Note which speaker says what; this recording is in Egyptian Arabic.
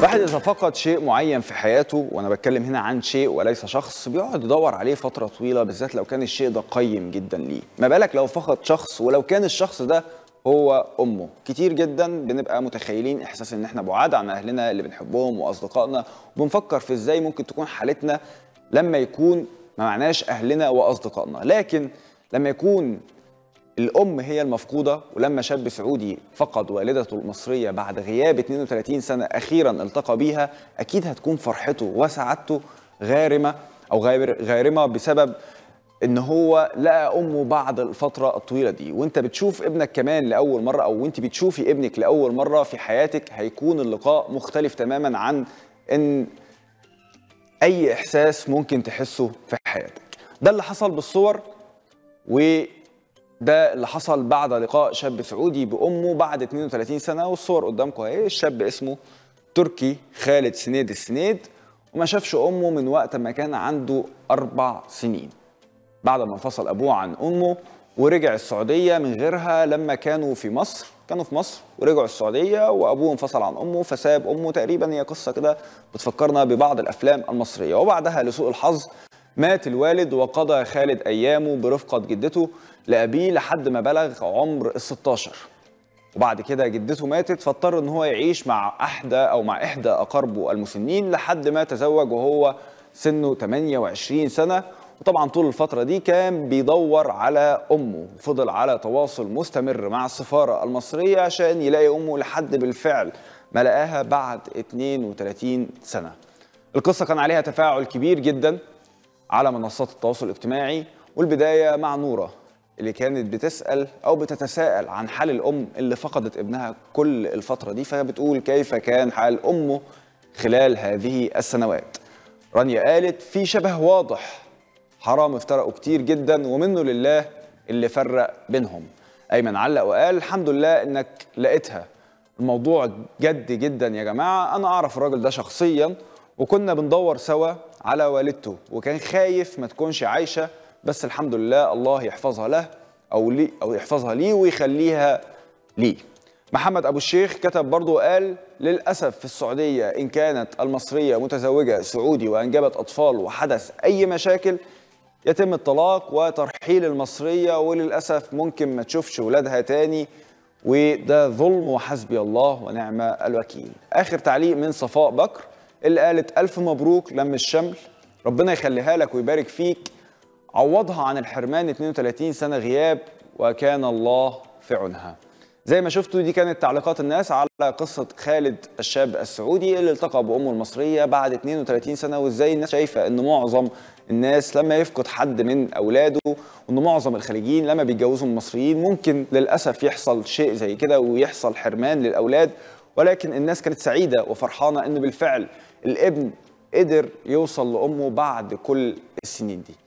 Speaker 1: واحد إذا فقد شيء معين في حياته وأنا بتكلم هنا عن شيء وليس شخص بيقعد يدور عليه فترة طويلة بالذات لو كان الشيء ده قيم جدا ليه ما بالك لو فقد شخص ولو كان الشخص ده هو أمه كتير جدا بنبقى متخيلين إحساس إن إحنا بعاد عن أهلنا اللي بنحبهم وأصدقائنا وبنفكر في إزاي ممكن تكون حالتنا لما يكون ما معناش أهلنا وأصدقائنا لكن لما يكون الأم هي المفقودة ولما شاب سعودي فقد والدته المصرية بعد غياب 32 سنة أخيرا التقى بيها أكيد هتكون فرحته وسعادته غارمة أو غير- غارمة بسبب ان هو لقى امه بعد الفتره الطويله دي وانت بتشوف ابنك كمان لاول مره او وانت بتشوفي ابنك لاول مره في حياتك هيكون اللقاء مختلف تماما عن ان اي احساس ممكن تحسه في حياتك ده اللي حصل بالصور وده اللي حصل بعد لقاء شاب سعودي بامه بعد 32 سنه والصور قدامكم اهي الشاب اسمه تركي خالد سنيد السنيد وما شافش امه من وقت ما كان عنده اربع سنين بعد ما انفصل ابوه عن امه ورجع السعوديه من غيرها لما كانوا في مصر كانوا في مصر ورجعوا السعوديه وابوه انفصل عن امه فساب امه تقريبا هي قصه كده بتفكرنا ببعض الافلام المصريه وبعدها لسوء الحظ مات الوالد وقضى خالد ايامه برفقه جدته لابيه لحد ما بلغ عمر ال 16 وبعد كده جدته ماتت فاضطر ان هو يعيش مع احدى او مع احدى اقاربه المسنين لحد ما تزوج وهو سنه 28 سنه وطبعا طول الفترة دي كان بيدور على أمه وفضل على تواصل مستمر مع السفارة المصرية عشان يلاقي أمه لحد بالفعل ما لقاها بعد 32 سنة القصة كان عليها تفاعل كبير جدا على منصات التواصل الاجتماعي والبداية مع نورة اللي كانت بتسأل أو بتتساءل عن حال الأم اللي فقدت ابنها كل الفترة دي فبتقول كيف كان حال أمه خلال هذه السنوات رانيا قالت في شبه واضح حرام افترقوا كتير جدا ومنه لله اللي فرق بينهم ايمن علق وقال الحمد لله انك لقيتها الموضوع جد جدا يا جماعه انا اعرف الراجل ده شخصيا وكنا بندور سوا على والدته وكان خايف ما تكونش عايشه بس الحمد لله الله يحفظها له او لي او يحفظها ليه ويخليها ليه محمد ابو الشيخ كتب برضه وقال للاسف في السعوديه ان كانت المصريه متزوجه سعودي وانجبت اطفال وحدث اي مشاكل يتم الطلاق وترحيل المصرية وللأسف ممكن ما تشوفش ولادها تاني وده ظلم وحسبي الله ونعم الوكيل آخر تعليق من صفاء بكر اللي قالت ألف مبروك لم الشمل ربنا يخليها لك ويبارك فيك عوضها عن الحرمان 32 سنة غياب وكان الله في عونها زي ما شفتوا دي كانت تعليقات الناس على قصة خالد الشاب السعودي اللي التقى بأمه المصرية بعد 32 سنة وازاي الناس شايفة ان معظم الناس لما يفقد حد من أولاده وان معظم الخليجيين لما بيتجوزوا المصريين ممكن للأسف يحصل شيء زي كده ويحصل حرمان للأولاد ولكن الناس كانت سعيدة وفرحانة ان بالفعل الابن قدر يوصل لأمه بعد كل السنين دي